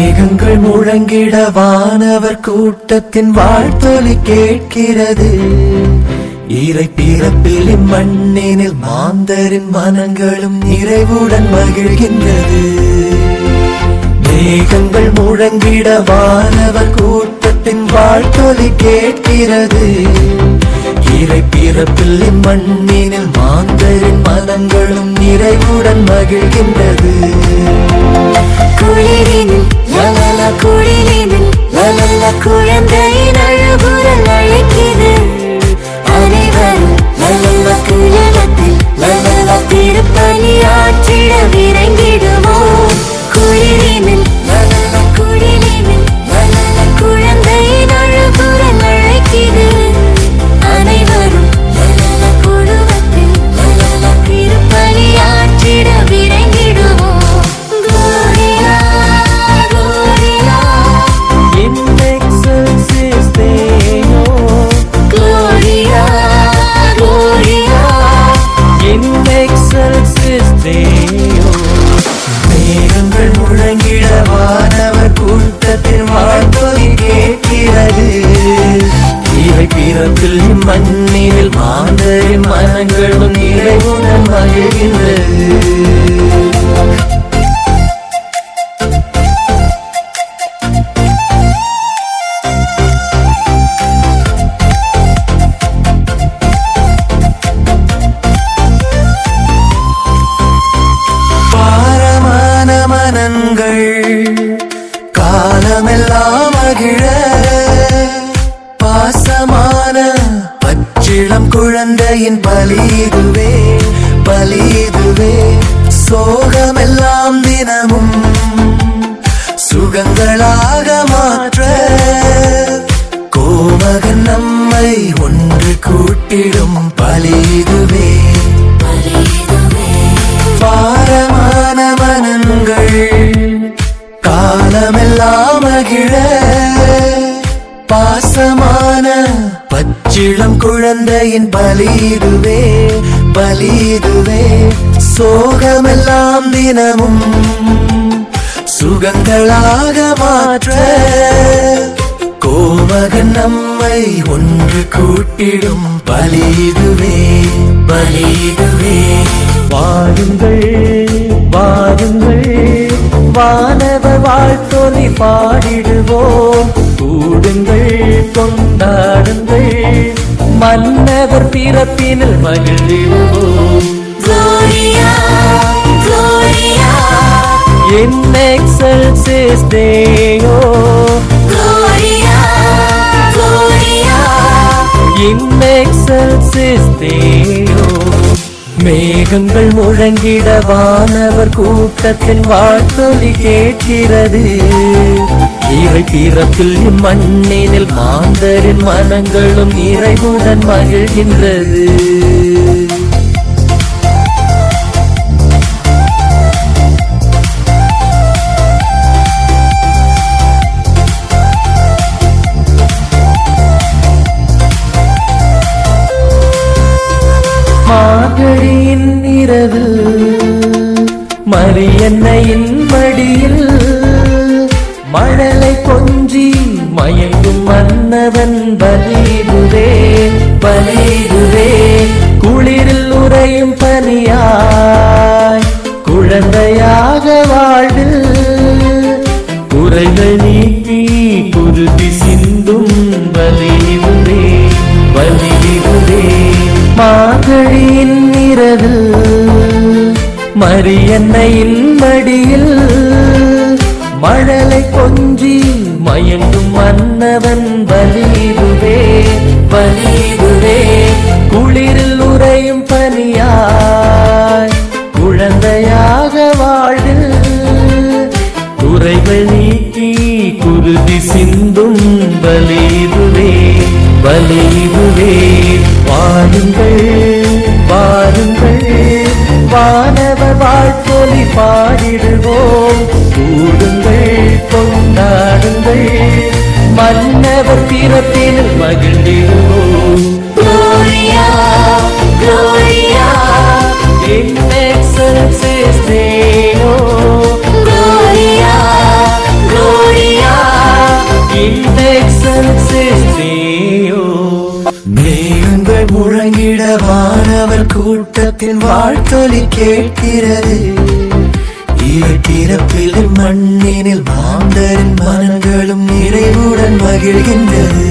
மேகங்கள் முழங்கிட வானவர் கூட்டத்தின் வாழ்த்தொலி கேட்கிறது இறை பிறப்பில் இம்மண்ணினில் மாந்தரின் மனங்களும் நிறைவுடன் மகிழ்கின்றது மேகங்கள் முழங்கிட வானவர் கூட்டத்தின் வாழ்த்தொலி கேட்கிறது இறை பிறப்பில் இம்மண்ணினில் மாந்தரின் மனங்களும் நிறைவுடன் மகிழ்கின்றது குளிரினில் லலல குளிரினில் லலல குழந்தையின் அழுகுரல் அழைக்குது அனைவரும் லலல குழலத்தில் லலல திருப்பலி ஆற்றிட விரைந்திடுவோம் குளிரினில் லலல குளிரினில் லலல குழந்தையின் அழுகுரல் அழைக்குது அனைவரும் லலல குழுவத்தில் லலல திருப்பலி ஆற்றிட விரைந்திடுவோம் Gloria, Gloria, In excelsis Deo, Gloria, Gloria. in excelsis Deo. மேகங்கள் முழங்கிட வானவர் கூட்டத்தின் வாழ்த்தொலி கேட்கிறது இவை பிறப்பில் மண்ணில் மாந்தரின் மனங்களும் நிறைவுடன் மகிழ்கின்றது பாரமான மனங்கள் காலமெல்லாம் மகிழ பாசமான பச்சிளம் குழந்தையின் பலிதுவே பலிதுவே சோகமெல்லாம் தினமும் சுகங்களாக மாற்ற கோமகன் நம்மை ஒன்று கூட்டிடும் பலிதுவே பாரமான மனங்கள் காலமெல்லாம் மகிழ பாசமான பச்சிளம் குழந்தையின் பலிதுவே பலிதுவே சோகமெல்லாம் தினமும் சுகங்களாக மாற்ற கோமகன் நம்மை ஒன்று கூட்டிடும் பலிதுவே பலிதுவே வாருங்கள் வாருங்கள் வானவ வாழ்த்தொலி பாடிடுவோம் கூடுங்கள் கொண்டாடுங்கள் மன்னவர் பிறப்பினில் மகிழ்ந்திடுவோம் Gloria, Gloria, In excelsis Deo Gloria, Gloria. In excelsis Deo மேகங்கள் முழங்கிட வானவர் கூட்டத்தின் வாழ்த்தொலி கேட்கிறது இவை பிறப்பில் இம்மண்ணினில் மாந்தரின் மனங்களும் நிறைவுடன் மகிழ்கின்றது மார்கழியின் இரவில் மரியன்னையின் மடியில் மழலை கொஞ்சி மயங்கும் மன்னவன் பலிதுவே பலிதுவே குளிரில் உறையும் பனியாய் குழந்தையாக வாழ்வில் குறைகள் நீக்கி குருதி சிந்தும் வலிதுவே வலிதுவே மார்கழியின் இரவில் மரியன்னையின் மடியில் மழலை கொஞ்சி மயங்கும் மன்னவன் பலிதுவே பலிதுவே குளிரில் உறையும் பனியாய் குழந்தையாக வாழ்வில் குறைகள் நீக்கி குருதி சிந்தும் பலிதுவே பலிதுவே வாருங்கள் வாருங்கள் வானவர் வாழ்த்தொலி பாடிடுவோம் கூடுங்கள் கொண்டாடுங்கள் மன்னவர் பிறப்பினில் மகிழ்ந்திடுவோம் Gloria, Gloria, In excelsis Deo Gloria, Gloria. கூட்டத்தின் வாழ்த்தொலி கேட்கிறது ஈரப்பிறப்பில் மண்ணினில் மாந்தரின் மனங்களும் நிறைவுடன் மகிழ்கின்றது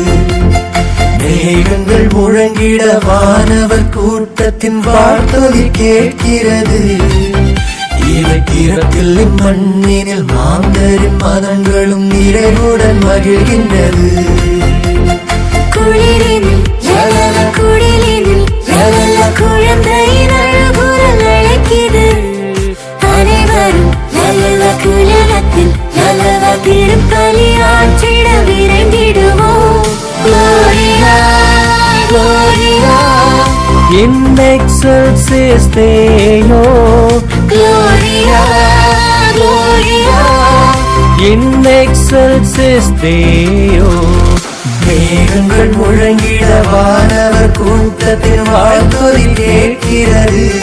மேகங்கள் முழங்கிட வானவர் கூட்டத்தின் வாழ்த்தொலி கேட்கிறது ஈரப்பிறப்பில் மண்ணினில் மாந்தரின் மனங்களும் நிறைவுடன் மகிழ்கின்றது குளிரினில் லலல குளிரினில் லலல குழந்தையின் அழுகுரல் அழைக்குது அனைவரும் லலல குலகத்தில் லலல திருப்பலி ஆற்றிட விரைந்திடுவோம் Gloria, Gloria, In excelsis Deo, Gloria, Gloria. in excelsis Deo. மேகங்கள் முழங்கிட வானவர் கூட்டத்தின் வாழ்த்தொலி கேட்கிறது